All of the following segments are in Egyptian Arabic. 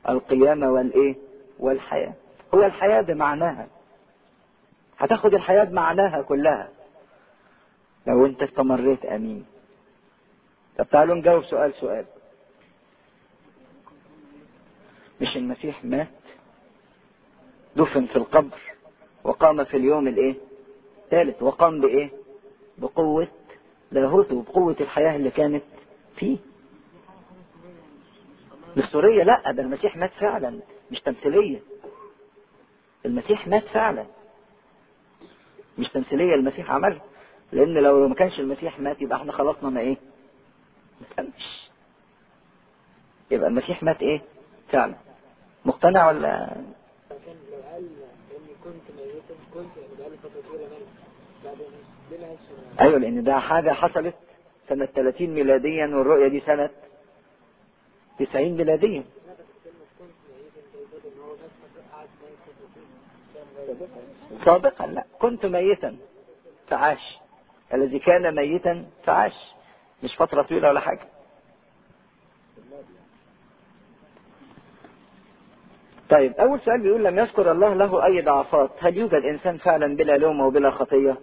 القيامة والايه والحياة هو الحياة بمعناها هتاخد الحياة بمعناها كلها لو انت استمريت امين طب تعالوا نجاوب سؤال سؤال مش المسيح مات دفن في القبر وقام في اليوم الايه ثالث وقام بايه بقوة لاهوته بقوة الحياة اللي كانت فيه بالسورية لا ده المسيح مات فعلا مش تمثيلية المسيح مات فعلا مش تمثيلية المسيح عملها لان لو ما كانش المسيح مات يبقى احنا خلصنا ما ايه ما تمش يبقى المسيح مات ايه فعلا مقتنع ولا كان لو قال اني كنت ميتا كنت يعني بقالي فتره طويله ميت بعد ما ليه العيش ايوه لان ده حاجة حصلت سنة 30 ميلاديا والرؤية دي سنة 90 ميلاديا لا بس كلمه كنت ميتا انت يقول ان هو بس قعد ميت فتره طويله كان سابقا لا كنت ميتا فعاش الذي كان ميتا فعاش مش فترة طويلة ولا حاجة طيب أول سؤال بيقول لم يذكر الله له أي ضعفات هل يوجد إنسان فعلا بلا لوم وبلا خطية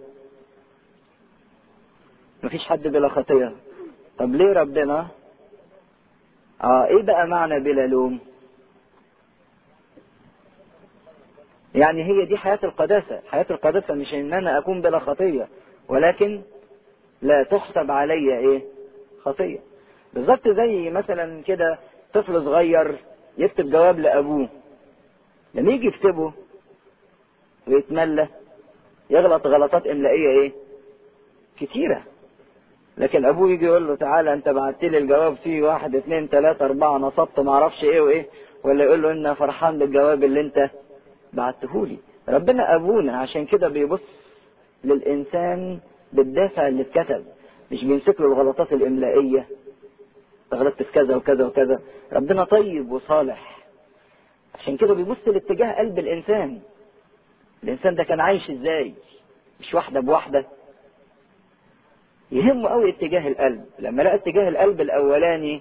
مفيش حد بلا خطية طب ليه ربنا اه ايه بقى معنى بلا لوم يعني هي دي حياة القداسة حياة القداسة مش ان انا اكون بلا خطية ولكن لا تحسب علي ايه خطية بالظبط زي مثلا كده طفل صغير يكتب جواب لابوه لما يجي يكتبه ويتملى يغلط غلطات املائية ايه كتيرة لكن ابوه يجي يقول له تعالى انت بعت لي الجواب فيه واحد اتنين تلاتة اربعة نصبت ما اعرفش ايه وايه ولا يقول له انا فرحان بالجواب اللي انت بعتهولي ربنا ابونا عشان كده بيبص للانسان بالدافع اللي اتكتب مش بيمسك له الغلطات الاملائيه غلطت في كذا وكذا وكذا ربنا طيب وصالح عشان كده بيبص لاتجاه قلب الانسان الانسان ده كان عايش ازاي مش واحده بواحده يهمه قوي اتجاه القلب لما لقى اتجاه القلب الاولاني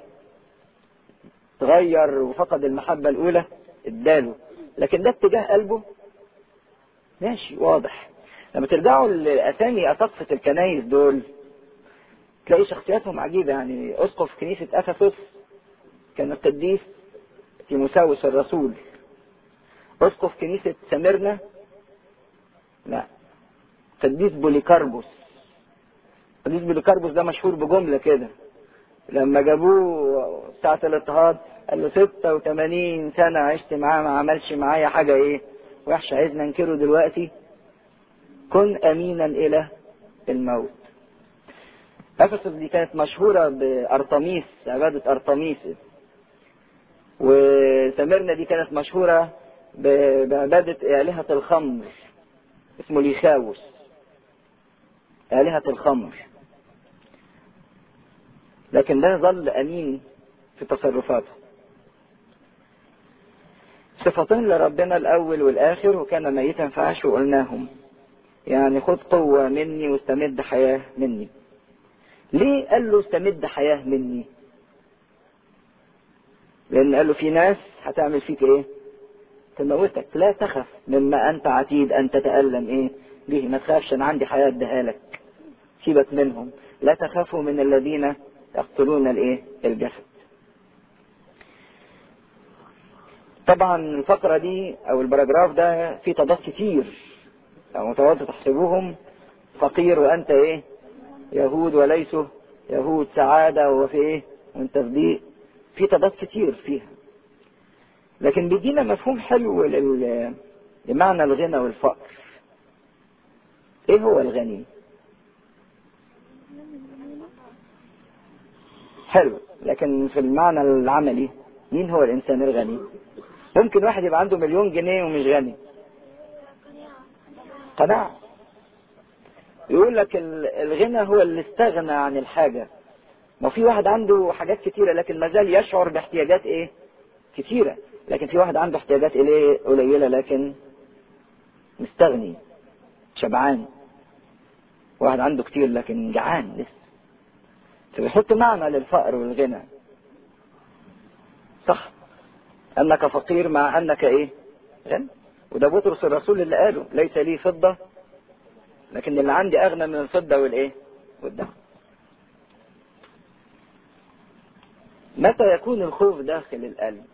تغير وفقد المحبه الاولى اداله لكن ده اتجاه قلبه ماشي واضح لما ترجعوا لاسامي اساقفه الكنايس دول تلاقي شخصياتهم عجيبه يعني اسقف كنيسه افسس كان القديس تيموساوس الرسول اسقف كنيسه سميرنا لا قديس بوليكاربوس قديس بوليكاربوس ده مشهور بجمله كده لما جابوه ساعة الاضطهاد قال له 86 سنة عشت معاه ما عملش معايا حاجة ايه وحشة عايزنا ننكره دلوقتي كن امينا الى الموت افسس دي كانت مشهورة بارطميس عبادة ارطميس وسميرنا دي كانت مشهورة ب- بعبادة آلهة الخمر اسمه ليخاوس آلهة الخمر لكن ده ظل أمين في تصرفاته صفتين لربنا الأول والآخر وكان ميتا فعاش وقلناهم يعني خد قوة مني واستمد حياة مني ليه قال له استمد حياة مني لأن قال له في ناس هتعمل فيك إيه تموتك لا تخف مما أنت عتيد أن تتألم إيه به ما تخافش أنا عندي حياة أديها لك سيبك منهم لا تخافوا من الذين يقتلون الإيه الجسد طبعا الفقرة دي أو البراجراف ده فيه تضاد كتير لو متوازي تحسبوهم فقير وأنت إيه يهود وليسوا يهود سعادة وفي إيه وأنت في ضيق في تضاد كتير فيها لكن بيدينا مفهوم حلو لل... لمعنى الغنى والفقر ايه هو الغني حلو لكن في المعنى العملي مين هو الانسان الغني ممكن واحد يبقى عنده مليون جنيه ومش غني قناعة يقول لك ال- الغنى هو اللي استغنى عن الحاجة ما في واحد عنده حاجات كتيرة لكن ما زال يشعر باحتياجات ايه كتيرة لكن في واحد عنده احتياجات إليه قليلة لكن مستغني شبعان واحد عنده كتير لكن جعان لسه فبيحط معنى للفقر والغنى صح انك فقير مع انك ايه غني وده بطرس الرسول اللي قاله ليس لي فضة لكن اللي عندي اغنى من الفضة والايه والذهب متى يكون الخوف داخل القلب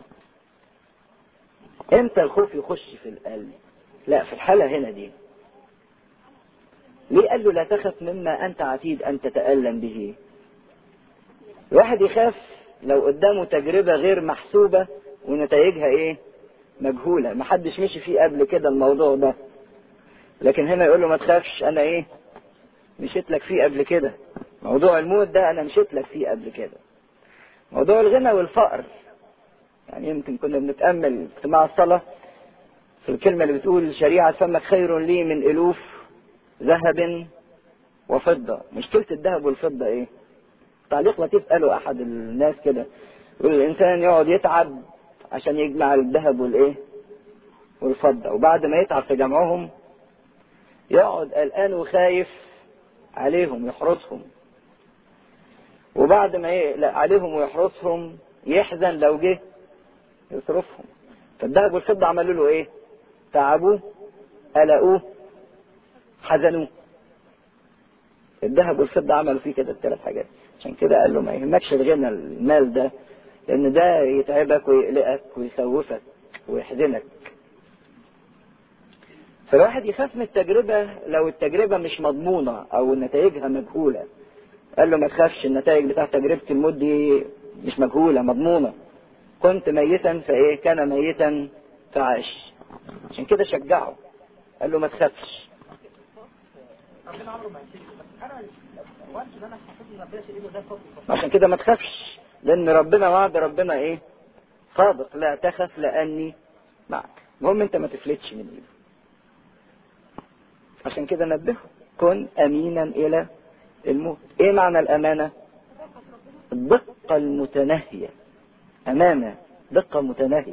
امتى الخوف يخش في القلب لا في الحالة هنا دي ليه قال له لا تخف مما انت عتيد ان تتألم به الواحد يخاف لو قدامه تجربة غير محسوبة ونتائجها ايه مجهولة محدش مشي فيه قبل كده الموضوع ده لكن هنا يقول له ما تخافش انا ايه مشيت لك فيه قبل كده موضوع الموت ده انا مشيت لك فيه قبل كده موضوع الغنى والفقر يعني يمكن كنا بنتأمل اجتماع الصلاة في الكلمة اللي بتقول شريعة فمك خير لي من ألوف ذهب وفضة مشكلة الذهب والفضة ايه تعليق لطيف قاله احد الناس كده يقول الانسان يقعد يتعب عشان يجمع الذهب والايه والفضة وبعد ما يتعب في جمعهم يقعد قلقان وخايف عليهم يحرسهم وبعد ما يقلق عليهم ويحرسهم يحزن لو جه يصرفهم فالذهب والفضة عملوا له ايه تعبوه قلقوه حزنوه الذهب والفضة عملوا فيه كده الثلاث حاجات عشان كده قال له ما يهمكش الغنى المال ده لان ده يتعبك ويقلقك ويخوفك ويحزنك فالواحد يخاف من التجربة لو التجربة مش مضمونة او نتائجها مجهولة قال له ما تخافش النتائج بتاعت تجربة الموت دي مش مجهولة مضمونة كنت ميتا فايه كان ميتا فعاش عشان كده شجعه قال له ما تخافش ربنا عمره ما يشيل بس انا وقت ان انا حسيت ان ربنا شايل ده فضل عشان كده ما تخافش لان ربنا وعد ربنا ايه صادق لا تخف لاني معك المهم انت ما تفلتش من ايده عشان كده نبهه كن امينا الى الموت ايه معنى الامانه الدقه المتناهيه امانه دقه متناهيه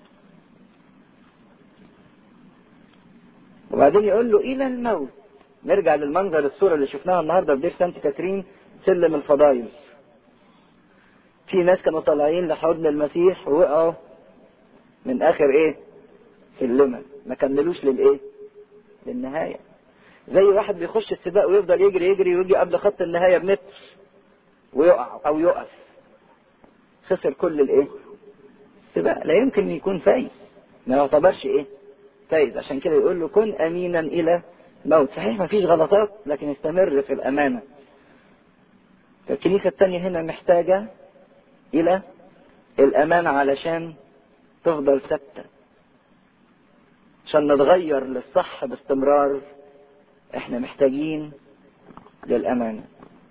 وبعدين يقول له الى الموت نرجع للمنظر الصورة اللي شفناها النهاردة في دير سانت كاترين سلم الفضايل في ناس كانوا طالعين لحضن المسيح ووقعوا من اخر ايه سلمة ما كملوش للايه للنهاية زي واحد بيخش السباق ويفضل يجري يجري ويجي قبل خط النهاية بمتر ويقع او يقف خسر كل الايه السباق لا يمكن يكون فايز ما يعتبرش ايه فايز عشان كده يقول له كن امينا الى موت صحيح ما فيش غلطات لكن استمر في الأمانة الكنيسة التانية هنا محتاجة إلى الأمانة علشان تفضل ثابتة عشان نتغير للصح باستمرار احنا محتاجين للأمانة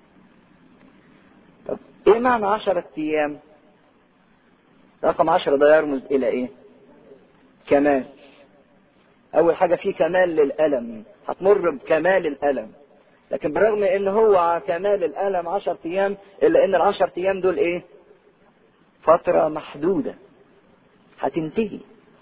طب ايه معنى عشرة ايام رقم عشرة ده يرمز الى ايه كمال اول حاجة فيه كمال للألم هتمر بكمال الألم لكن برغم ان هو كمال الألم عشر ايام الا ان العشر ايام دول ايه فترة محدودة هتنتهي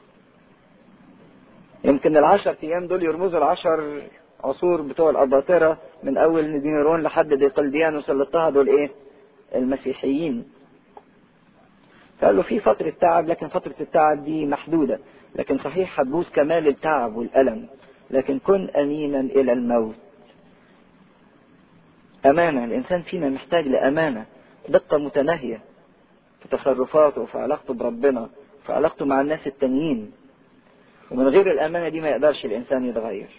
يمكن العشر ايام دول يرمزوا العشر عصور بتوع الأباطرة من أول ندينيرون لحد ديقلديانوس اللي اضطهدوا الإيه؟ المسيحيين. فقال له في فترة تعب لكن فترة التعب دي محدودة، لكن صحيح هتبوظ كمال التعب والألم، لكن كن أمينا إلى الموت. أمانة، الإنسان فينا محتاج لأمانة، دقة متناهية في تصرفاته وفي علاقته بربنا، في علاقته مع الناس التانيين. ومن غير الأمانة دي ما يقدرش الإنسان يتغير.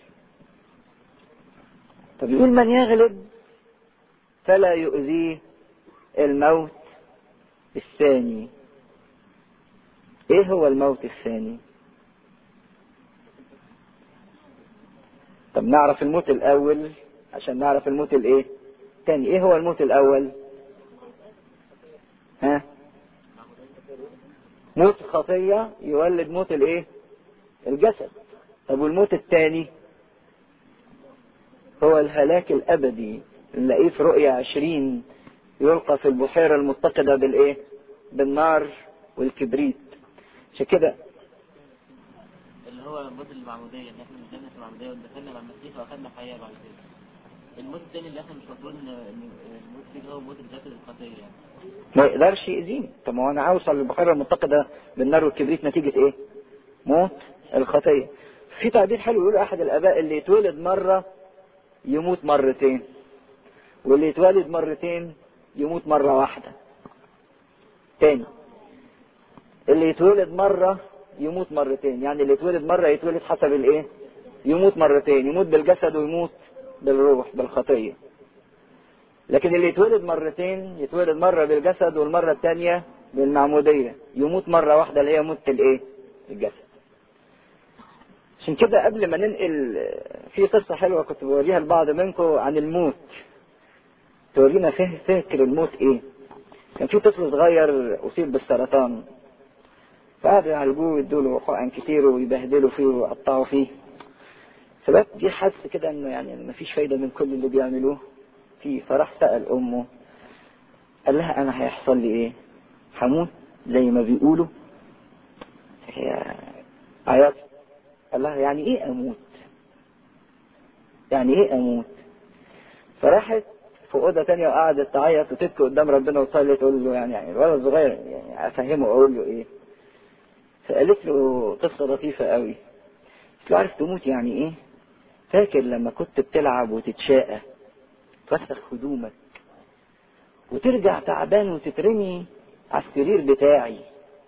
فبيقول من يغلب فلا يؤذيه الموت الثاني ايه هو الموت الثاني طب نعرف الموت الاول عشان نعرف الموت الايه تاني ايه هو الموت الاول ها موت خطية يولد موت الايه الجسد طب والموت الثاني هو الهلاك الأبدي نلاقيه في رؤية عشرين يلقى في البحيرة المتقدة بالإيه؟ بالنار والكبريت عشان كده اللي هو موت المعمودية ان احنا نزلنا في المعمودية ودخلنا مع المسيح واخدنا حياة بعد كده الموت التاني اللي احنا مش المفروض ان إن الموت فيه هو موت الذات الخطيه يعني ما يقدرش يأذيني طب ما هو انا اوصل للبحيره المتقده بالنار والكبريت نتيجه ايه؟ موت الخطيه في تعبير حلو يقول احد الاباء اللي يتولد مره يموت مرتين واللي يتولد مرتين يموت مره واحده تاني اللي يتولد مره يموت مرتين يعني اللي يتولد مره يتولد حسب الايه؟ يموت مرتين يموت بالجسد ويموت بالروح بالخطيه لكن اللي يتولد مرتين يتولد مرة بالجسد والمرة الثانية بالمعمودية يموت مرة واحدة اللي هي موت الايه الجسد عشان كده قبل ما ننقل في قصة حلوة كنت بوريها لبعض منكم عن الموت تورينا فه- فكر الموت ايه كان في طفل صغير اصيب بالسرطان فقعدوا يعالجوه ويدوا له حقن كتير ويبهدلوا فيه ويقطعوا فيه فبقى جه حس كده انه يعني مفيش فايدة من كل اللي بيعملوه فيه فراح سأل أمه قال لها أنا هيحصل لي إيه؟ هموت زي ما بيقولوا هي عيط قال لها يعني إيه أموت؟ يعني إيه أموت؟ فراحت في أوضة تانية وقعدت تعيط وتبكي قدام ربنا وتصلي تقول له يعني, يعني الولد الصغير يعني أفهمه أقول له إيه؟ فقالت له قصة لطيفة قوي قلت له عارف تموت يعني إيه؟ فاكر لما كنت بتلعب وتتشاقى توسخ هدومك وترجع تعبان وتترمي على السرير بتاعي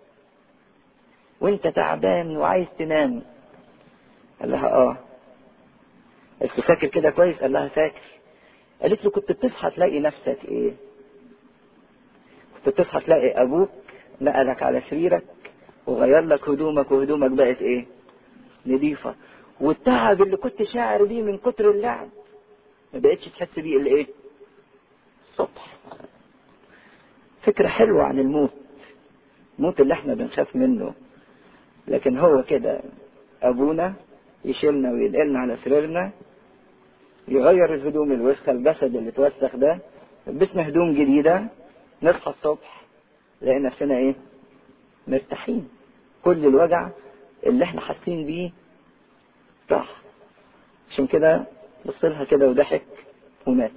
وانت تعبان وعايز تنام قال لها اه قالت له فاكر كده كويس قال لها فاكر قالت له كنت بتصحى تلاقي نفسك ايه كنت بتصحى تلاقي ابوك نقلك على سريرك وغير لك هدومك وهدومك بقت ايه نظيفه والتعب اللي كنت شاعر بيه من كتر اللعب ما بقتش تحس بيه الا ايه الصبح فكرة حلوة عن الموت الموت اللي احنا بنخاف منه لكن هو كده ابونا يشيلنا وينقلنا على سريرنا يغير الهدوم الوسخة الجسد اللي اتوسخ ده لبسنا هدوم جديدة نصحى الصبح نلاقي نفسنا ايه مرتاحين كل الوجع اللي احنا حاسين بيه راح عشان كده بص لها كده وضحك ومات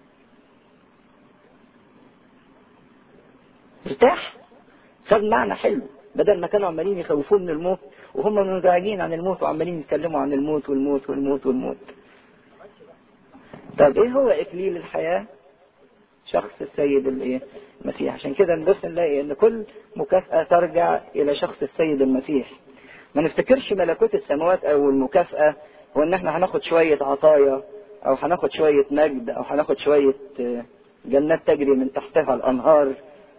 ارتاح خد معنى حلو بدل ما كانوا عمالين يخوفوه من الموت وهم منزعجين عن الموت وعمالين يتكلموا عن الموت والموت والموت والموت طب ايه هو اكليل الحياة شخص السيد الايه المسيح عشان كده نبص نلاقي ان كل مكافأة ترجع الى شخص السيد المسيح ما نفتكرش ملكوت السماوات او المكافأة هو ان احنا هناخد شوية عطايا او هناخد شوية مجد او هناخد شوية آه، جنات تجري من تحتها الانهار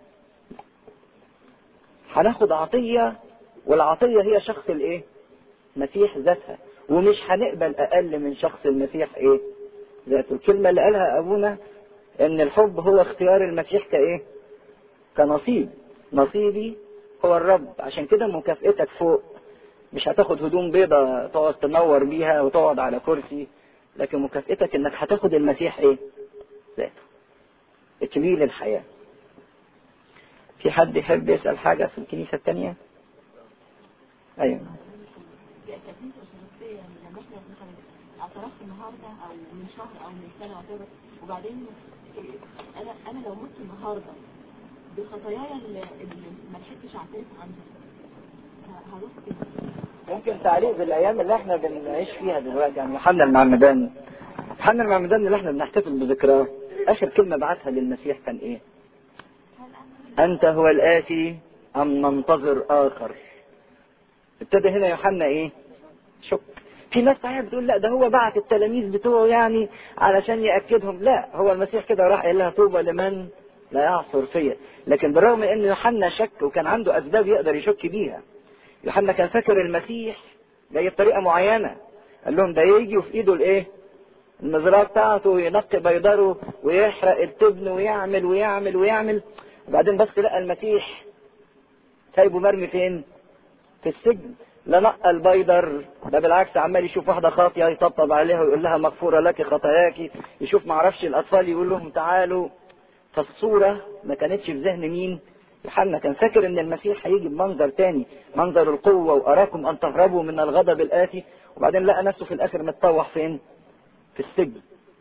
هناخد عطية والعطية هي شخص الايه مسيح ذاتها ومش هنقبل اقل من شخص المسيح ايه ذاته الكلمة اللي قالها ابونا ان الحب هو اختيار المسيح كايه كنصيب نصيبي هو الرب عشان كده مكافئتك فوق مش هتاخد هدوم بيضة تقعد تنور بيها وتقعد على كرسي لكن مكافئتك انك هتاخد المسيح ايه ذاته اكليل الحياة في حد يحب يسأل حاجة في الكنيسة التانية ايوه تكليف الشخصية لما احنا مثلا اعترفت النهاردة او من شهر او من سنة اعترف وبعدين انا انا لو مت النهاردة بخطاياي اللي اللي ما لحقتش اعترف عنها ه- هروح فين؟ ممكن تعليق بالايام اللي احنا بنعيش فيها دلوقتي يعني يوحنا المعمدان يوحنا المعمدان اللي احنا بنحتفل بذكراه اخر كلمة بعتها للمسيح كان ايه انت هو الاتي ام ننتظر اخر ابتدى هنا يوحنا ايه شك في ناس صحيح بتقول لا ده هو بعت التلاميذ بتوعه يعني علشان ياكدهم لا هو المسيح كده راح قال لها طوبى لمن لا يعصر فيا لكن بالرغم ان يوحنا شك وكان عنده اسباب يقدر يشك بيها يوحنا كان فاكر المسيح جاي بطريقه معينه قال لهم ده يجي وفي ايده الايه المزرعه بتاعته وينقي بيضره ويحرق التبن ويعمل ويعمل ويعمل وبعدين بس لقى المسيح سايبه مرمي فين في السجن لا نقى البيضر ده بالعكس عمال يشوف واحده خاطيه يطبطب عليها ويقول لها مغفوره لك خطاياك يشوف معرفش الاطفال يقول لهم تعالوا فالصوره ما كانتش في ذهن مين يوحنا كان فاكر ان المسيح هيجي بمنظر تاني منظر القوه واراكم ان تهربوا من الغضب الاتي وبعدين لقى نفسه في الاخر متطوح فين في السجن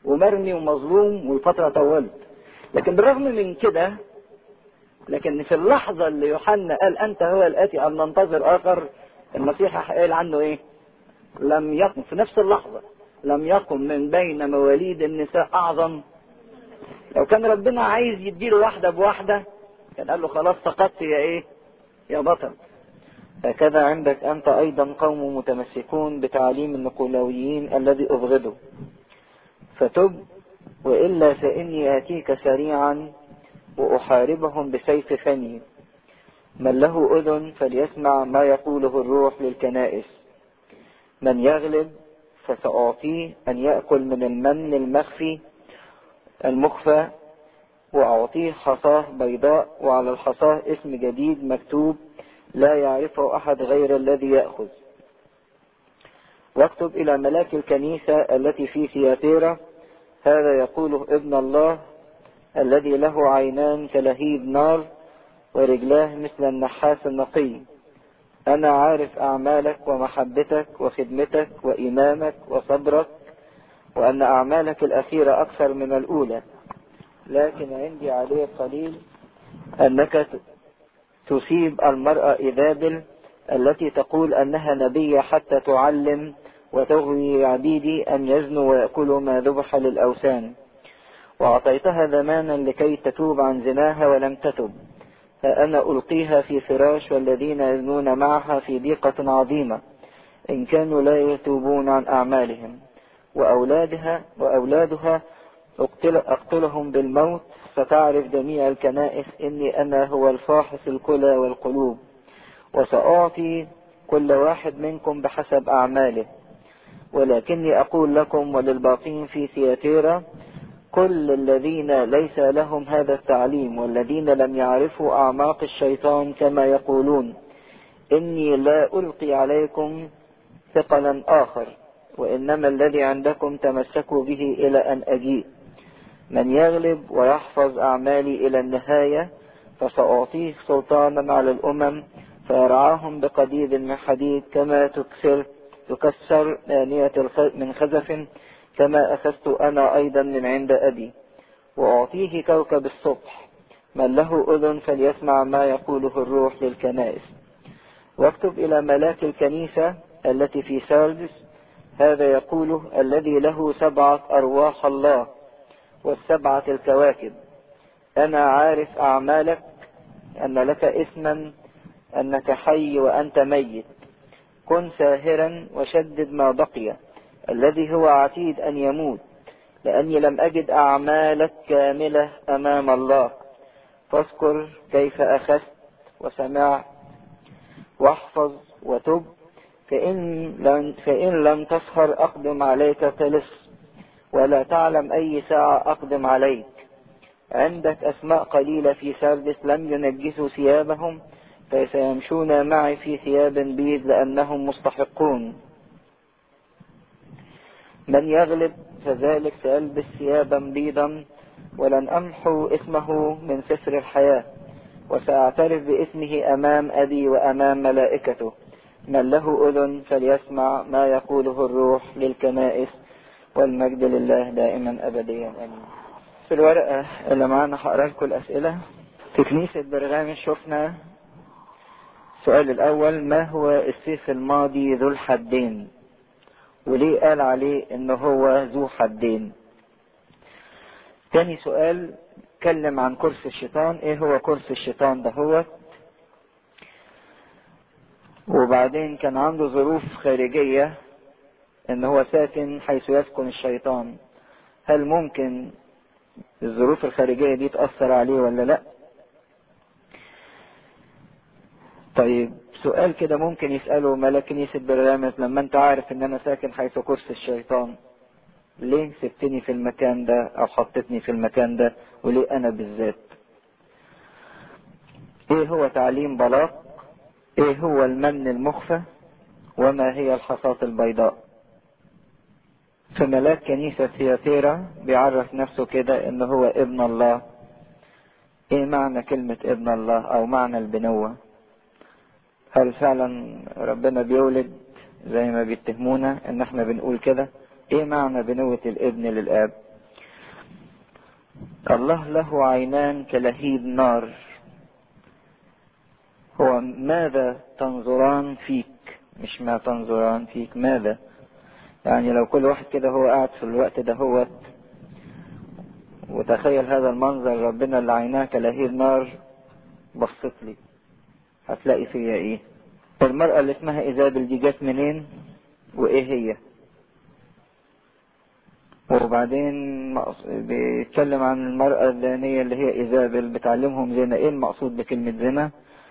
ومرمي ومظلوم والفترة طولت لكن بالرغم من كده لكن في اللحظة اللي يوحنا قال أنت هو الآتي أم ننتظر آخر المسيح قال عنه إيه؟ لم يقم في نفس اللحظة لم يقم من بين مواليد النساء أعظم لو كان ربنا عايز يديله واحدة بواحدة كان قال له خلاص سقطت يا إيه؟ يا بطل هكذا عندك أنت أيضا قوم متمسكون بتعليم النقولويين الذي أبغضه فتب وإلا فإني آتيك سريعا وأحاربهم بسيف فمي من له أذن فليسمع ما يقوله الروح للكنائس من يغلب فسأعطيه أن يأكل من المن المخفي المخفى وأعطيه حصاه بيضاء وعلى الحصاه اسم جديد مكتوب لا يعرفه أحد غير الذي يأخذ واكتب إلى ملاك الكنيسة التي في ثياتيرا هذا يقوله ابن الله الذي له عينان كلهيب نار ورجلاه مثل النحاس النقي أنا عارف أعمالك ومحبتك وخدمتك وإيمانك وصبرك وأن أعمالك الأخيرة أكثر من الأولى لكن عندي عليه قليل أنك تصيب المرأة إيزابل التي تقول أنها نبية حتى تعلم وتغوي عبيدي أن يزنوا ويأكلوا ما ذبح للأوثان وأعطيتها زمانا لكي تتوب عن زناها ولم تتب فأنا ألقيها في فراش والذين يزنون معها في ضيقة عظيمة إن كانوا لا يتوبون عن أعمالهم وأولادها وأولادها أقتل أقتلهم بالموت فتعرف جميع الكنائس إني أنا هو الفاحص الكلى والقلوب وسأعطي كل واحد منكم بحسب أعماله ولكني أقول لكم وللباقين في ثياتيرا كل الذين ليس لهم هذا التعليم والذين لم يعرفوا أعماق الشيطان كما يقولون إني لا ألقي عليكم ثقلا آخر وإنما الذي عندكم تمسكوا به إلى أن أجيء من يغلب ويحفظ أعمالي إلى النهاية فسأعطيه سلطانا على الأمم فيرعاهم بقديد من حديد كما تكسر تكسر آنية من خزف كما أخذت أنا أيضا من عند أبي وأعطيه كوكب الصبح من له أذن فليسمع ما يقوله الروح للكنائس واكتب إلى ملاك الكنيسة التي في ساردس هذا يقوله الذي له سبعة أرواح الله والسبعة الكواكب أنا عارف أعمالك أن لك اسما أنك حي وأنت ميت كن ساهرا وشدد ما بقي الذي هو عتيد أن يموت لأني لم أجد أعمالك كاملة أمام الله فاذكر كيف أخذت وسمعت واحفظ وتب فإن لم, فإن لم تسهر أقدم عليك تلص ولا تعلم أي ساعة أقدم عليك عندك أسماء قليلة في سردس لم ينجسوا ثيابهم فسيمشون معي في ثياب بيض لأنهم مستحقون من يغلب فذلك سألبس ثيابا بيضا ولن أمحو اسمه من سفر الحياة وسأعترف باسمه أمام أبي وأمام ملائكته من له أذن فليسمع ما يقوله الروح للكنائس والمجد لله دائما أبديا أمين في الورقة اللي معانا هقرا لكم الأسئلة في كنيسة برغامي شفنا السؤال الأول ما هو السيف الماضي ذو الحدين وليه قال عليه إن هو ذو حدين تاني سؤال اتكلم عن كرسي الشيطان ايه هو كرسي الشيطان ده هو وبعدين كان عنده ظروف خارجية ان هو ساكن حيث يسكن الشيطان هل ممكن الظروف الخارجية دي تأثر عليه ولا لا طيب سؤال كده ممكن يسأله ملاك كنيسة برغامس لما انت عارف ان انا ساكن حيث كرسي الشيطان ليه سبتني في المكان ده او حطتني في المكان ده وليه انا بالذات ايه هو تعليم بلاق ايه هو المن المخفى وما هي الحصاة البيضاء فملاك كنيسة ثياتيرا بيعرف نفسه كده ان هو ابن الله ايه معنى كلمة ابن الله او معنى البنوة هل فعلا ربنا بيولد زي ما بيتهمونا ان احنا بنقول كده ايه معنى بنوة الابن للاب الله له عينان كلهيب نار هو ماذا تنظران فيك مش ما تنظران فيك ماذا يعني لو كل واحد كده هو قاعد في الوقت ده هو وتخيل هذا المنظر ربنا اللي عيناه كلهيب نار بصت لي هتلاقي فيا ايه المرأة اللي اسمها ايزابل دي جت منين وايه هي وبعدين مقص- بيتكلم عن المرأة الزانية اللي هي ايزابل بتعلمهم زنا ايه المقصود بكلمة زنا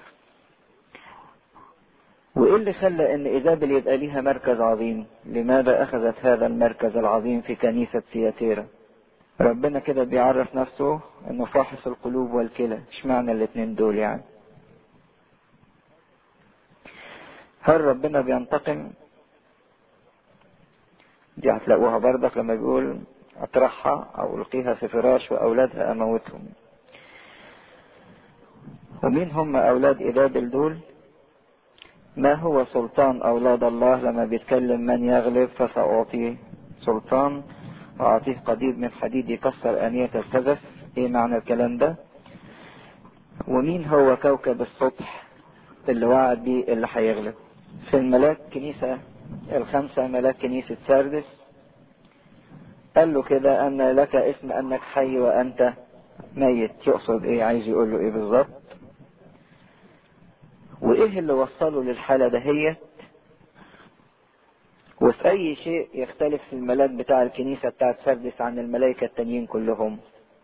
وايه اللي خلى ان ايزابل يبقى ليها مركز عظيم لماذا اخذت هذا المركز العظيم في كنيسة سياتيرا ربنا كده بيعرف نفسه انه فاحص القلوب والكلى اشمعنى الاتنين دول يعني هل ربنا بينتقم دي هتلاقوها برضك لما بيقول اطرحها او القيها في فراش واولادها اموتهم ومين هم اولاد ايلابل دول ما هو سلطان اولاد الله لما بيتكلم من يغلب فساعطيه سلطان واعطيه قضيب من حديد يكسر انية الخزف ايه معنى الكلام ده ومين هو كوكب الصبح اللي وعد بيه اللي هيغلب في الملاك كنيسة الخمسة ملاك كنيسة ساردس قال له كده ان لك اسم انك حي وانت ميت يقصد ايه عايز يقول له ايه بالظبط وايه اللي وصله للحالة دهيت وفي اي شيء يختلف في الملاك بتاع الكنيسة بتاعت سردس عن الملائكة التانيين كلهم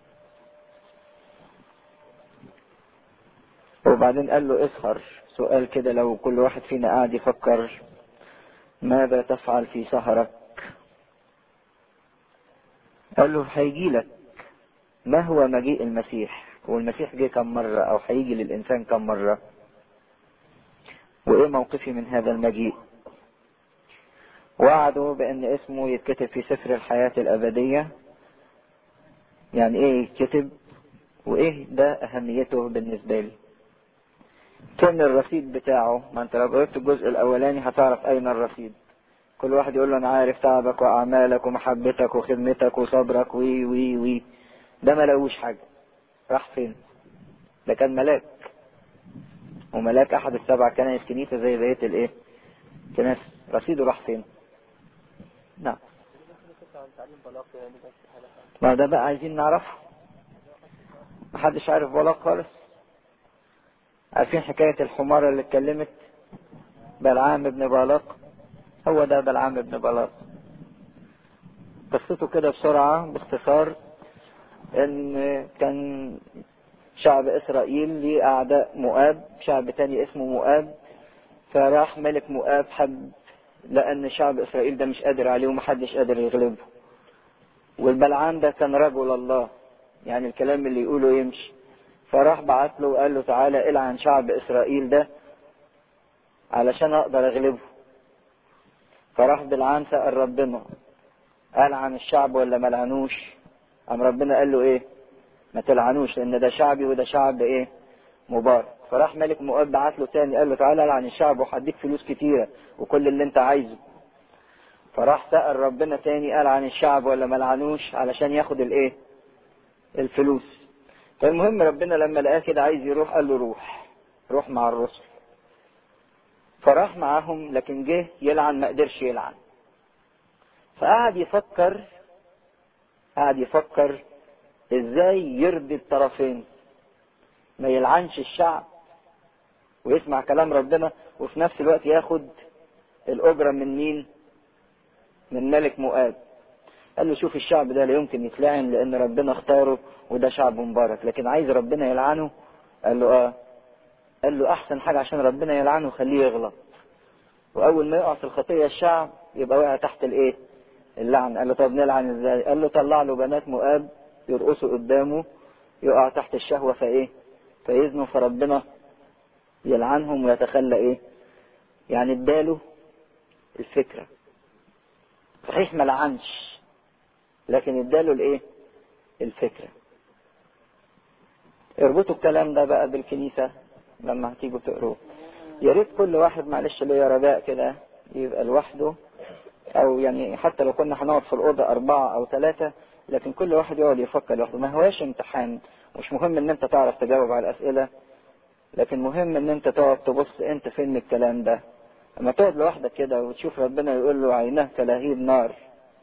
وبعدين قال له اسهر سؤال كده لو كل واحد فينا قاعد يفكر ماذا تفعل في سهرك قال له هيجي لك ما هو مجيء المسيح والمسيح جه كم مرة او هيجي للانسان كم مرة وايه موقفي من هذا المجيء وعدوا بان اسمه يتكتب في سفر الحياة الابدية يعني ايه يتكتب وايه ده اهميته بالنسبة لي كان الرصيد بتاعه ما انت لو قريت الجزء الاولاني هتعرف اين الرصيد كل واحد يقول له انا عارف تعبك واعمالك ومحبتك وخدمتك وصبرك وي وي وي ده ما لقوش حاجة راح فين ده كان ملاك وملاك احد السبع كنائس كنيسة زي بقية الايه كنائس رصيده راح فين نعم ما ده بقى عايزين نعرفه محدش عارف بلاق خالص عارفين حكاية الحمارة اللي اتكلمت بلعام ابن بالاق هو ده بلعام ابن بالاق قصته كده بسرعة باختصار ان كان شعب اسرائيل ليه اعداء مؤاب شعب تاني اسمه مؤاب فراح ملك مؤاب حب لان شعب اسرائيل ده مش قادر عليه ومحدش قادر يغلبه والبلعام ده كان رجل الله يعني الكلام اللي يقوله يمشي فراح بعت له وقال له تعالى العن شعب اسرائيل ده علشان اقدر اغلبه فراح بلعام سأل ربنا قال عن الشعب ولا ما لعنوش قام ربنا قال له ايه ما تلعنوش لان ده شعبي وده شعب ايه مبارك فراح ملك مؤاب بعت له تاني قال له تعالى العن الشعب وهديك فلوس كتيرة وكل اللي انت عايزه فراح سأل ربنا تاني قال عن الشعب ولا ما لعنوش علشان ياخد الايه الفلوس فالمهم ربنا لما لقاه كده عايز يروح قال له روح روح مع الرسل فراح معاهم لكن جه يلعن ما قدرش يلعن فقعد يفكر قعد يفكر ازاي يرضي الطرفين ما يلعنش الشعب ويسمع كلام ربنا وفي نفس الوقت ياخد الأجرة من مين من ملك مؤاب قال له شوف الشعب ده لا يمكن يتلعن لأن ربنا اختاره وده شعب مبارك لكن عايز ربنا يلعنه قال له اه قال له أحسن حاجة عشان ربنا يلعنه خليه يغلط وأول ما يقع في الخطية الشعب يبقى وقع تحت الإيه اللعن قال له طب نلعن ازاي قال له طلع له بنات مؤاب يرقصوا قدامه يقع تحت الشهوة فايه فيزنوا فربنا يلعنهم ويتخلى ايه يعني اداله الفكرة صحيح ما لعنش لكن اداله الايه الفكرة اربطوا الكلام ده بقى بالكنيسة لما هتيجوا تقروه يا ريت كل واحد معلش له رجاء كده يبقى لوحده او يعني حتى لو كنا هنقعد في الاوضه اربعه او ثلاثه لكن كل واحد يقعد يفكر لوحده ما هواش امتحان مش مهم ان انت تعرف تجاوب على الاسئلة لكن مهم ان انت تقعد تبص انت فين من الكلام ده اما تقعد لوحدك كده وتشوف ربنا يقول له عيناه كلهيب نار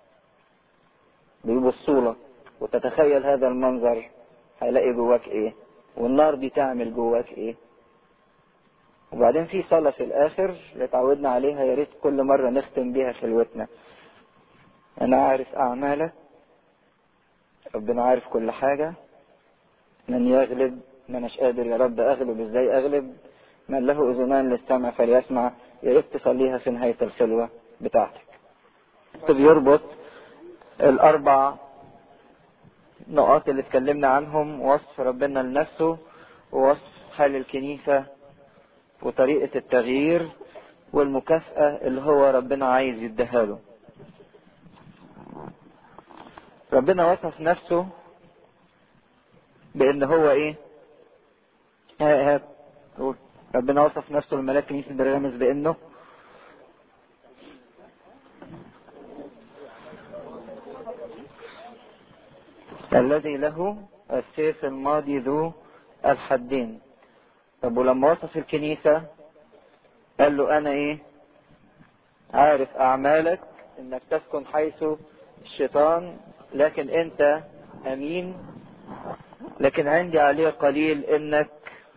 بيبصوا لك وتتخيل هذا المنظر هيلاقي جواك ايه والنار دي تعمل جواك ايه وبعدين في صلاة في الآخر اللي اتعودنا عليها يا ريت كل مرة نختم بيها خلوتنا أنا عارف أعمالك ربنا عارف كل حاجة من يغلب ما أناش قادر يا رب أغلب إزاي أغلب من له أذنان للسمع فليسمع يا ريت تصليها في نهاية الخلوة بتاعتك بيربط الأربع نقاط اللي اتكلمنا عنهم وصف ربنا لنفسه ووصف حال الكنيسة وطريقة التغيير والمكافأة اللي هو ربنا عايز يديها له ربنا وصف نفسه بان هو ايه ها ها قول. ربنا وصف نفسه الملاك كنيسة برغمز بانه الذي له السيف الماضي ذو الحدين طب ولما وصف الكنيسة قال له انا ايه عارف اعمالك انك تسكن حيث الشيطان لكن انت امين لكن عندي عليه قليل انك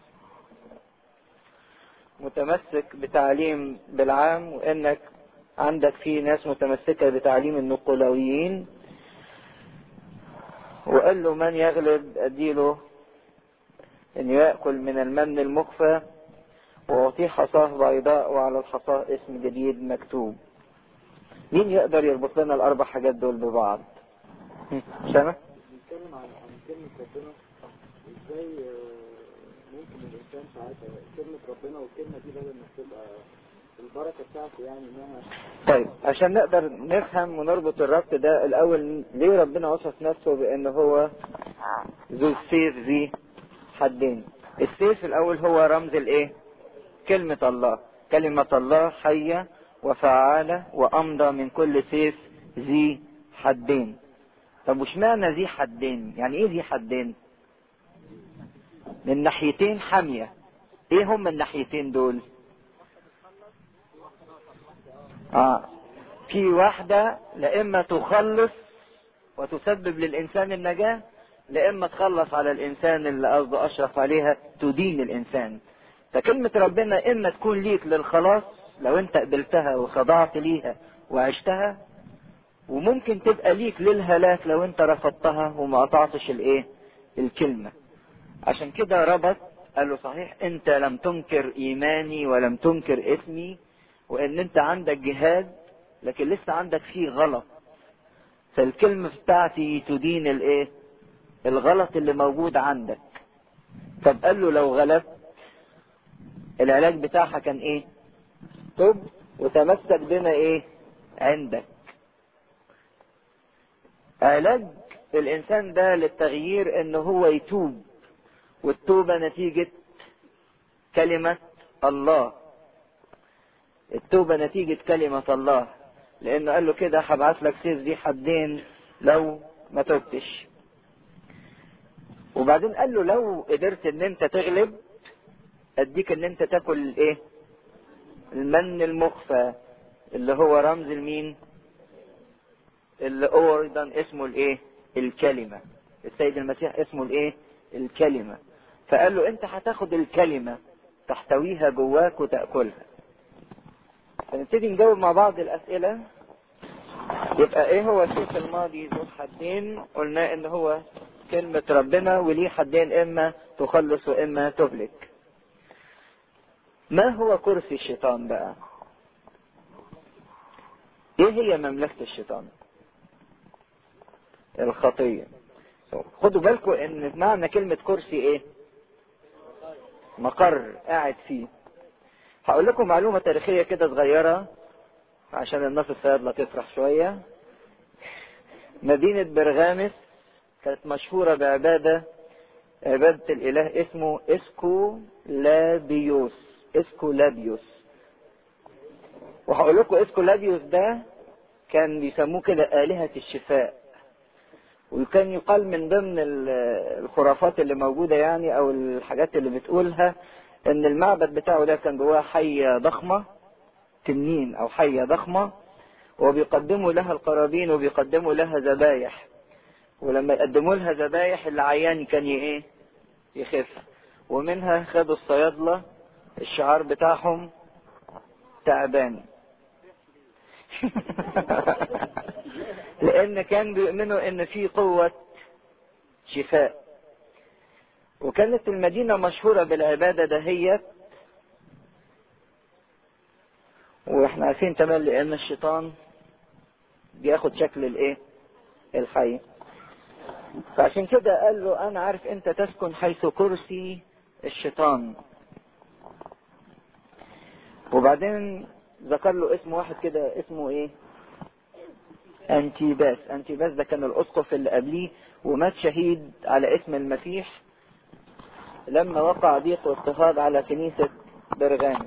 متمسك بتعليم بالعام وانك عندك في ناس متمسكة بتعليم النقلاويين وقال له من يغلب اديله ان يأكل من المن المخفى واعطيه حصاه بيضاء وعلى الحصاه اسم جديد مكتوب مين يقدر يربط لنا الاربع حاجات دول ببعض مش انا بنتكلم عن عن كلمة ربنا ازاي آه، ممكن الانسان ساعتها كلمة ربنا والكلمة دي بدل ما تبقى البركة بتاعته يعني انها طيب عشان نقدر نفهم ونربط الربط ده الاول ليه ربنا وصف نفسه بان هو ذو السيف ذي حدين السيف الاول هو رمز الايه كلمة الله كلمة الله حية وفعالة وامضى من كل سيف ذي حدين طب وش معنى ذي حدين يعني ايه ذي حدين من ناحيتين حامية ايه هم الناحيتين دول اه في واحدة لإما تخلص وتسبب للإنسان النجاة لإما تخلص على الإنسان اللي قصده أشرف عليها تدين الإنسان فكلمة ربنا إما تكون ليك للخلاص لو أنت قبلتها وخضعت ليها وعشتها وممكن تبقى ليك للهلاك لو أنت رفضتها وما قطعتش الإيه الكلمة عشان كده ربط قال له صحيح أنت لم تنكر إيماني ولم تنكر اسمي وان انت عندك جهاد لكن لسه عندك فيه غلط فالكلمة بتاعتي تدين الايه الغلط اللي موجود عندك طب قال له لو غلبت العلاج بتاعها كان ايه طب وتمسك بما ايه عندك علاج الانسان ده للتغيير ان هو يتوب والتوبة نتيجة كلمة الله التوبة نتيجة كلمة الله لأنه قال له كده هبعث لك سيف ذي حدين لو ما تبتش وبعدين قال له لو قدرت ان انت تغلب اديك ان انت تاكل الايه المن المخفى اللي هو رمز المين اللي هو ايضا اسمه الايه الكلمة السيد المسيح اسمه الايه الكلمة فقال له انت هتاخد الكلمة تحتويها جواك وتأكلها فنبتدي نجاوب مع بعض الأسئلة يبقى ايه هو السيف الماضي ذو حدين قلنا ان هو كلمة ربنا وليه حدين اما تخلص واما تهلك ما هو كرسي الشيطان بقى ايه هي مملكة الشيطان الخطية خدوا بالكم ان معنى كلمة كرسي ايه مقر قاعد فيه هقول لكم معلومة تاريخية كده صغيرة عشان الناس الصيادلة تفرح شوية مدينة برغامس كانت مشهورة بعبادة عبادة الإله اسمه اسكو لابيوس اسكو لابيوس وهقول لكم اسكو لابيوس ده كان بيسموه كده آلهة الشفاء وكان يقال من ضمن ال- الخرافات اللي موجودة يعني او الحاجات اللي بتقولها ان المعبد بتاعه ده كان جواه حية ضخمة تنين او حية ضخمة وبيقدموا لها القرابين وبيقدموا لها ذبايح ولما يقدموا لها ذبايح العيان كان ي- ايه يخف ومنها خدوا الصيادلة الشعار بتاعهم تعبان لان كان بيؤمنوا ان في قوة شفاء وكانت المدينة مشهورة بالعبادة دهيت واحنا عارفين تمام لان الشيطان بياخد شكل الايه الحي فعشان كده قال له انا عارف انت تسكن حيث كرسي الشيطان وبعدين ذكر له اسم واحد كده اسمه ايه انتيباس انتيباس ده كان الاسقف اللي قبليه ومات شهيد على اسم المسيح لما وقع ضيق واضطهاد على كنيسة برغام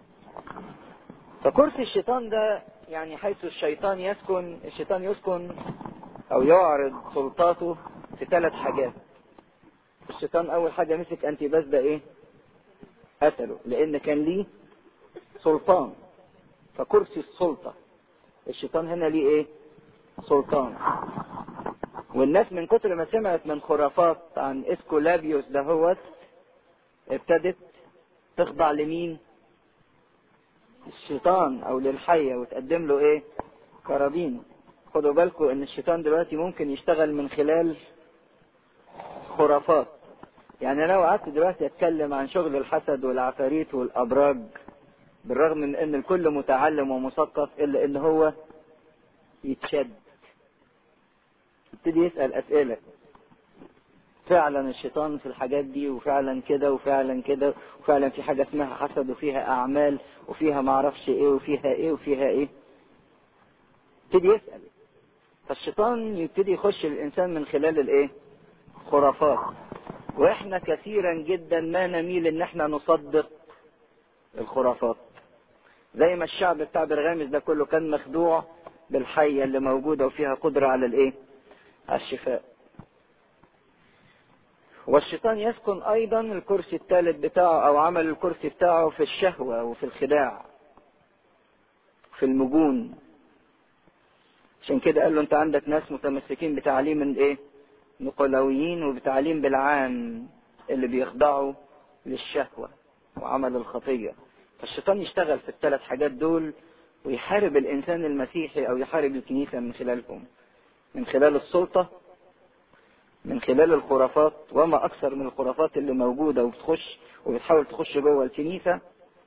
فكرسي الشيطان ده يعني حيث الشيطان يسكن الشيطان يسكن او يعرض سلطاته في ثلاث حاجات الشيطان اول حاجة مسك انتيباس ده ايه قتله لان كان ليه سلطان فكرسي السلطة الشيطان هنا ليه ايه سلطان والناس من كتر ما سمعت من خرافات عن اسكولابيوس دهوت ابتدت تخضع لمين الشيطان او للحية وتقدم له ايه كرابين خدوا بالكم ان الشيطان دلوقتي ممكن يشتغل من خلال خرافات يعني لو قعدت دلوقتي اتكلم عن شغل الحسد والعفاريت والابراج بالرغم من ان الكل متعلم ومثقف الا ان هو يتشد يبتدي يسأل اسئلة فعلا الشيطان في الحاجات دي وفعلا كده وفعلا كده وفعلا في حاجة اسمها حسد وفيها اعمال وفيها معرفش ايه وفيها ايه وفيها ايه يبتدي يسأل فالشيطان يبتدي يخش الانسان من خلال الايه خرافات واحنا كثيرا جدا ما نميل ان احنا نصدق الخرافات زي ما الشعب بتاع برغامس ده كله كان مخدوع بالحية اللي موجودة وفيها قدرة على الايه على الشفاء والشيطان يسكن ايضا الكرسي الثالث بتاعه او عمل الكرسي بتاعه في الشهوة وفي الخداع في المجون عشان كده قال له انت عندك ناس متمسكين بتعليم الايه نقلويين وبتعليم بالعام اللي بيخضعوا للشهوة وعمل الخطية فالشيطان يشتغل في الثلاث حاجات دول ويحارب الانسان المسيحي او يحارب الكنيسة من خلالهم من خلال السلطة من خلال الخرافات وما اكثر من الخرافات اللي موجودة وبتخش وبتحاول تخش جوه الكنيسة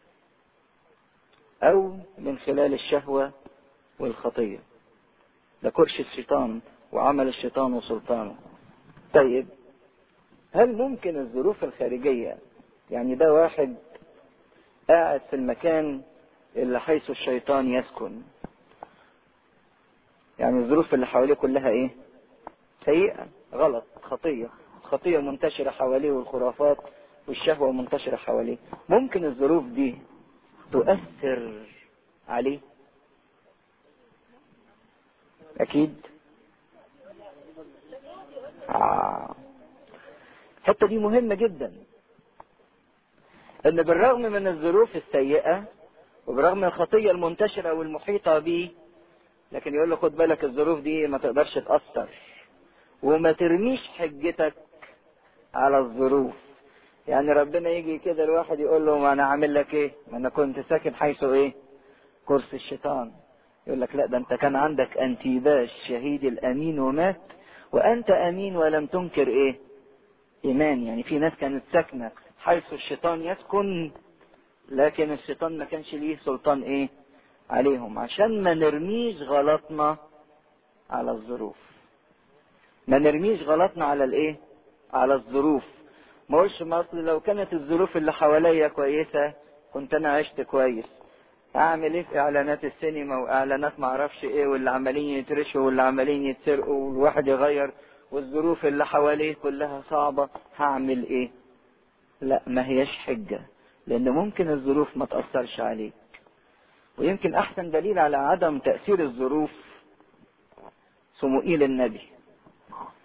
او من خلال الشهوة والخطية ده كرش الشيطان وعمل الشيطان وسلطانه طيب هل ممكن الظروف الخارجية يعني ده واحد قاعد في المكان اللي حيث الشيطان يسكن يعني الظروف اللي حواليه كلها ايه سيئة غلط خطية خطية منتشرة حواليه والخرافات والشهوة منتشرة حواليه ممكن الظروف دي تؤثر عليه اكيد آه. الحته دي مهمه جدا ان بالرغم من الظروف السيئه وبرغم من الخطيه المنتشره والمحيطه بيه لكن يقول له خد بالك الظروف دي ما تقدرش تاثر وما ترميش حجتك على الظروف يعني ربنا يجي كده الواحد يقول له ما انا عامل لك ايه ما انا كنت ساكن حيث ايه كرسي الشيطان يقول لك لا ده انت كان عندك انتيباش شهيد الامين ومات وانت امين ولم تنكر ايه ايمان يعني في ناس كانت ساكنه حيث الشيطان يسكن لكن الشيطان ما كانش ليه سلطان ايه عليهم عشان ما نرميش غلطنا على الظروف ما نرميش غلطنا على الايه على الظروف ما اقولش ما اصل لو كانت الظروف اللي حواليا كويسه كنت انا عشت كويس اعمل ايه في اعلانات السينما واعلانات ما اعرفش ايه واللي عمالين يترشوا واللي عمالين يتسرقوا والواحد يغير والظروف اللي حواليه كلها صعبة هعمل ايه لا ما هيش حجة لان ممكن الظروف ما تأثرش عليك ويمكن احسن دليل على عدم تأثير الظروف صموئيل النبي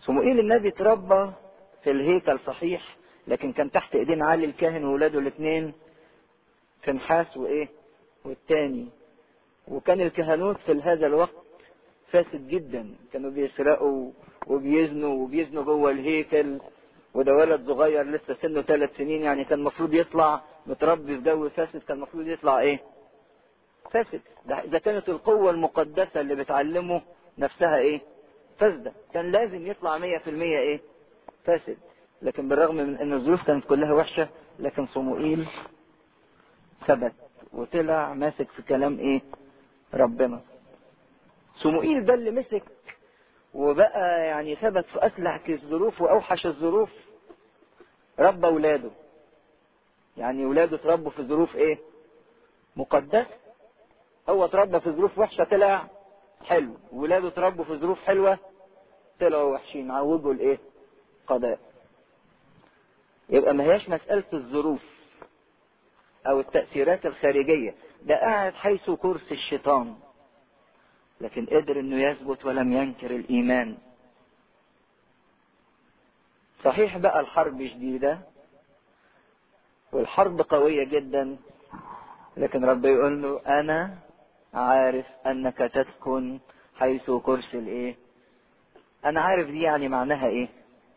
صموئيل النبي اتربى في الهيكل صحيح لكن كان تحت ايدين علي الكاهن وولاده الاثنين فنحاس وايه والتاني وكان الكهنوت في هذا الوقت فاسد جدا كانوا بيسرقوا وبيزنوا وبيزنوا جوه الهيكل وده ولد صغير لسه سنه ثلاث سنين يعني كان المفروض يطلع متربي في جو فاسد كان المفروض يطلع ايه فاسد ده اذا كانت القوة المقدسة اللي بتعلمه نفسها ايه فاسدة كان لازم يطلع مية في المية ايه فاسد لكن بالرغم من ان الظروف كانت كلها وحشة لكن صموئيل ثبت وطلع ماسك في كلام ايه ربنا صموئيل ده اللي مسك وبقى يعني ثبت في اسلح الظروف واوحش الظروف ربى ولاده يعني ولاده اتربوا في ظروف ايه مقدسه هو اتربى في ظروف وحشه طلع حلو ولاده اتربوا في ظروف حلوه طلعوا وحشين عوجوا الايه قضاء يبقى ما هياش مساله الظروف او التاثيرات الخارجيه ده قاعد حيث كرسي الشيطان لكن قدر انه يثبت ولم ينكر الايمان صحيح بقى الحرب شديدة والحرب قوية جدا لكن رب يقول له انا عارف انك تسكن حيث كرسي الايه انا عارف دي يعني معناها ايه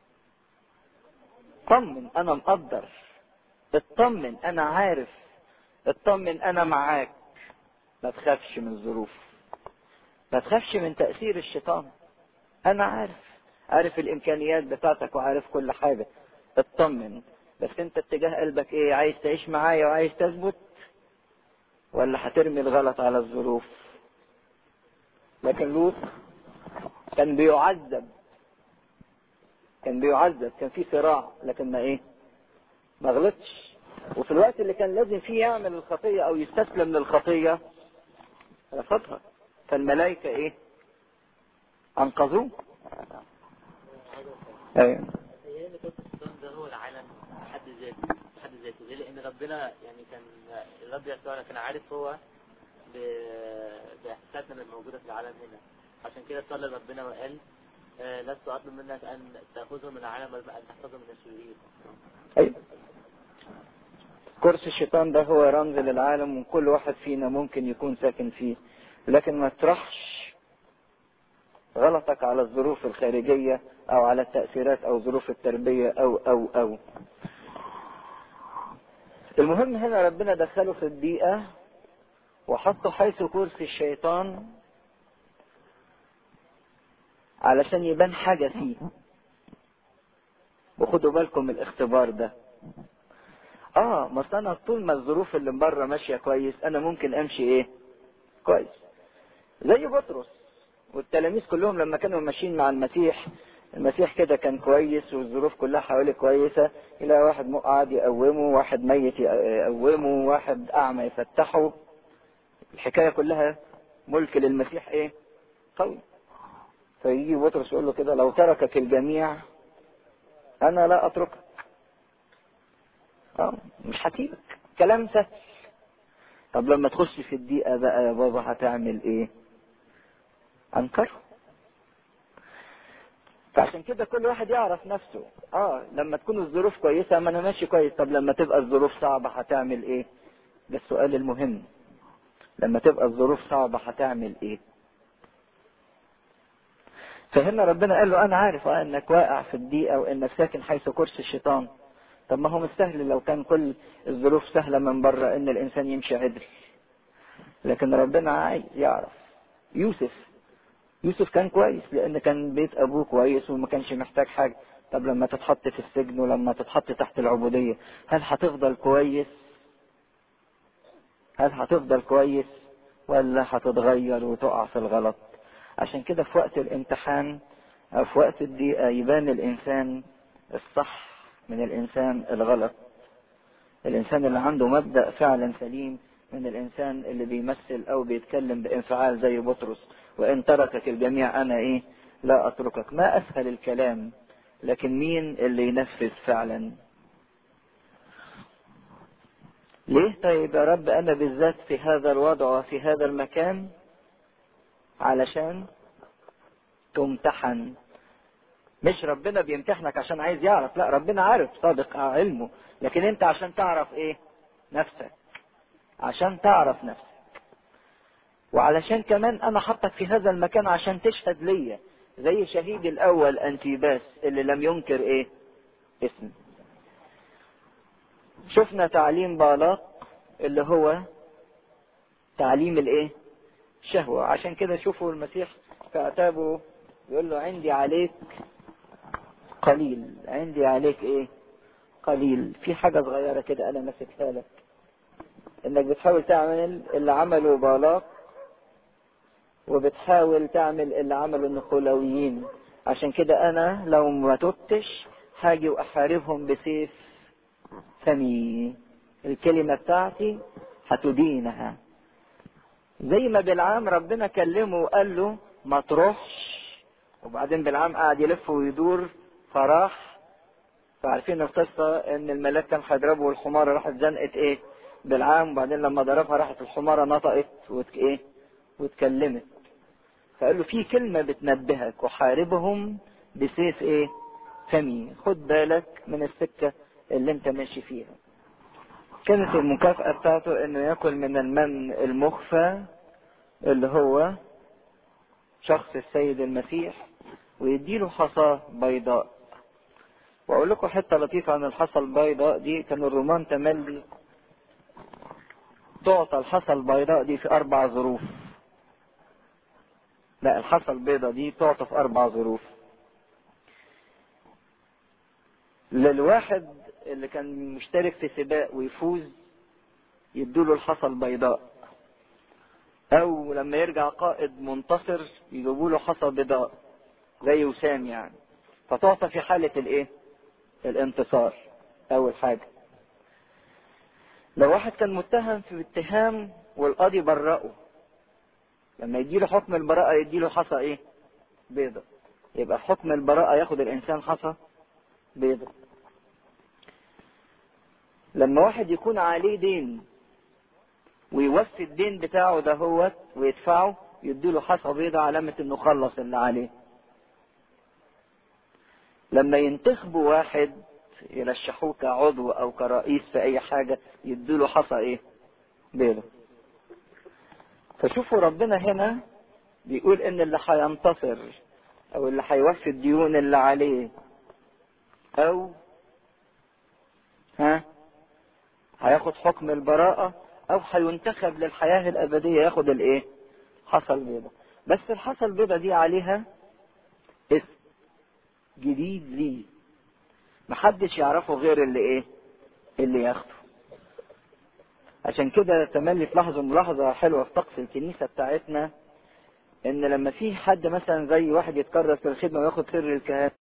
طمن انا مقدر اطمن انا عارف اطمن انا معاك ما تخافش من الظروف ما تخافش من تأثير الشيطان أنا عارف عارف الإمكانيات بتاعتك وعارف كل حاجة اطمن بس أنت اتجاه قلبك إيه عايز تعيش معايا وعايز تثبت ولا هترمي الغلط على الظروف لكن لوط كان بيعذب كان بيعذب كان في صراع لكن ما ايه ما غلطش وفي الوقت اللي كان لازم فيه يعمل الخطية او يستسلم للخطية رفضها فالملائكة ايه انقذوه ايوه هي ان كتب الشيطان ده هو العالم بحد ذاته بحد ذاته ليه؟ لان ربنا يعني كان الرب يسوع كان عارف هو ب- باحساساتنا الموجوده في العالم هنا عشان كده صلى ربنا وقال آه، لست اطلب منك ان تاخذهم من العالم بل ان تحفظهم من الشرير ايوه كرسي الشيطان ده هو رمز للعالم وكل واحد فينا ممكن يكون ساكن فيه لكن ما تطرحش غلطك على الظروف الخارجية او على التأثيرات او ظروف التربية او او او المهم هنا ربنا دخله في البيئة وحطه حيث كرسي الشيطان علشان يبان حاجة فيه وخدوا بالكم من الاختبار ده اه ما أصل انا طول ما الظروف اللي من بره ماشيه كويس انا ممكن امشي ايه كويس زي بطرس والتلاميذ كلهم لما كانوا ماشيين مع المسيح المسيح كده كان كويس والظروف كلها حواليه كويسة يلاقي واحد مقعد يقومه واحد ميت يقومه واحد أعمى يفتحه الحكاية كلها ملك للمسيح إيه قوي فيجي بطرس يقول له كده لو تركك الجميع أنا لا أتركك اه مش هسيبك كلام سهل طب لما تخش في الدقيقة بقى يا بابا هتعمل ايه انكره فعشان كده كل واحد يعرف نفسه اه لما تكون الظروف كويسة ما انا ماشي كويس طب لما تبقى الظروف صعبة هتعمل ايه ده السؤال المهم لما تبقى الظروف صعبة هتعمل ايه فهنا ربنا قال له انا عارف اه انك واقع في الضيقة وانك ساكن حيث كرسي الشيطان طب ما هو مش سهل لو كان كل الظروف سهلة من بره ان الانسان يمشي عدل لكن ربنا عايز يعرف يوسف يوسف كان كويس لان كان بيت ابوه كويس وما كانش محتاج حاجة طب لما تتحط في السجن ولما تتحط تحت العبودية هل هتفضل كويس هل هتفضل كويس ولا هتتغير وتقع في الغلط عشان كده في وقت الامتحان او في وقت الضيقة يبان الانسان الصح من الانسان الغلط الانسان اللي عنده مبدأ فعلا سليم من الانسان اللي بيمثل او بيتكلم بانفعال زي بطرس وان تركك الجميع انا ايه لا اتركك ما اسهل الكلام لكن مين اللي ينفذ فعلا ليه طيب يا رب انا بالذات في هذا الوضع وفي هذا المكان علشان تمتحن مش ربنا بيمتحنك عشان عايز يعرف لا ربنا عارف صادق علمه لكن انت عشان تعرف ايه نفسك عشان تعرف نفسك وعلشان كمان انا حطك في هذا المكان عشان تشهد ليا زي شهيد الاول انتيباس اللي لم ينكر ايه اسمي شفنا تعليم بالاق اللي هو تعليم الايه شهوة عشان كده شوفوا المسيح في عتابه يقول له عندي عليك قليل عندي عليك ايه قليل في حاجة صغيرة كده انا ماسكها لك انك بتحاول تعمل اللي عمله بالاق وبتحاول تعمل اللي عمله النقولويين عشان كده انا لو ما تبتش هاجي واحاربهم بسيف فمي الكلمة بتاعتي هتدينها زي ما بالعام ربنا كلمه وقال له ما تروحش وبعدين بالعام قعد يلف ويدور فراح فعارفين القصة ان الملاك كان هيضربه والحمارة راحت زنقت ايه بالعام وبعدين لما ضربها راحت الحمارة نطقت وت... ايه واتكلمت فقال له في كلمة بتنبهك وحاربهم بسيف ايه فمي خد بالك من السكة اللي انت ماشي فيها كانت المكافأة بتاعته انه ياكل من المن المخفى اللي هو شخص السيد المسيح ويديله حصى بيضاء واقول لكم حته لطيفه عن الحصى البيضاء دي كان الرومان تملي تعطى الحصى البيضاء دي في اربع ظروف لا الحصى البيضاء دي تعطى في اربع ظروف للواحد اللي كان مشترك في سباق ويفوز يدوله الحصى البيضاء او لما يرجع قائد منتصر يجيبوا له حصى بيضاء زي وسام يعني فتعطى في حالة الايه الانتصار اول حاجة لو واحد كان متهم في اتهام والقاضي برأه لما يديله حكم البراءة يديله حصى ايه بيضة يبقى حكم البراءة ياخد الانسان حصى بيضة لما واحد يكون عليه دين ويوفي الدين بتاعه ده هو ويدفعه يديله حصى بيضة علامة انه خلص اللي عليه لما ينتخبوا واحد يرشحوه كعضو او كرئيس في اي حاجة يديله حصى ايه بيضة فشوفوا ربنا هنا بيقول ان اللي هينتصر او اللي هيوفي الديون اللي عليه او ها هياخد حكم البراءة او هينتخب للحياة الابدية ياخد الايه حصى البيضة بس الحصى البيضة دي عليها اسم جديد ليه محدش يعرفه غير اللي ايه اللي ياخده عشان كده تملي تلاحظوا ملاحظة حلوة في طقس الكنيسة بتاعتنا ان لما في حد مثلا زي واحد يتكرر في الخدمة وياخد سر الكهنة